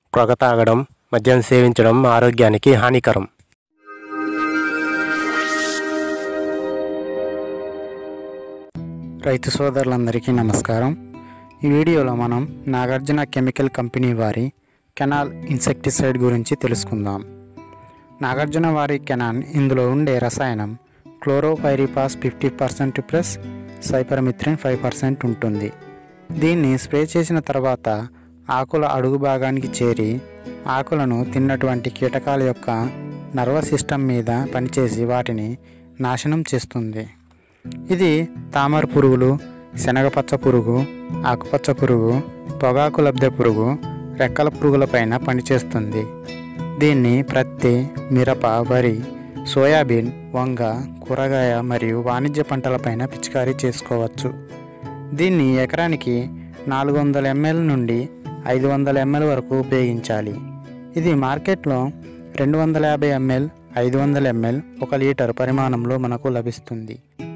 పొగ తాగడం మద్యం సేవించడం ఆరోగ్యానికి హానికరం రైతు సోదరులందరికీ నమస్కారం ఈ వీడియోలో మనం నాగార్జున కెమికల్ కంపెనీ వారి కెనాల్ ఇన్సెక్టిసైడ్ గురించి తెలుసుకుందాం నాగార్జున వారి కెనాన్ ఇందులో ఉండే రసాయనం chlorpyrifos fifty percent plus cypermethrin five percent ఉంటుంది దీన్ని స్ప్రే చేసిన తర్వాత ఆకుల అడుగు భాగానికి చేరి ఆకులను తిన్నటువంటి కీటకాల యొక్క నర్వస్ సిస్టమ్ మీద పనిచేసి వాటిని నాశనం చేస్తుంది ఇది తామర పురుగులు శనగపచ్చ పురుగు ఆకుపచ్చ పురుగు పొగాకు లబ్ధ పురుగు రెక్కల పురుగులపైన పనిచేస్తుంది దీన్ని ప్రత్తి మిరప వరి సోయాబీన్ వంగ కూరగాయ మరియు వాణిజ్య పంటలపైన పిచికారీ చేసుకోవచ్చు దీన్ని ఎకరానికి నాలుగు వందల ఎంఎల్ నుండి ఐదు వందల ఎంఎల్ వరకు ఉపయోగించాలి ఇది మార్కెట్లో రెండు వందల యాభై ఎంఎల్ ఐదు వందల ఎంఎల్ ఒక లీటర్ పరిమాణంలో మనకు లభిస్తుంది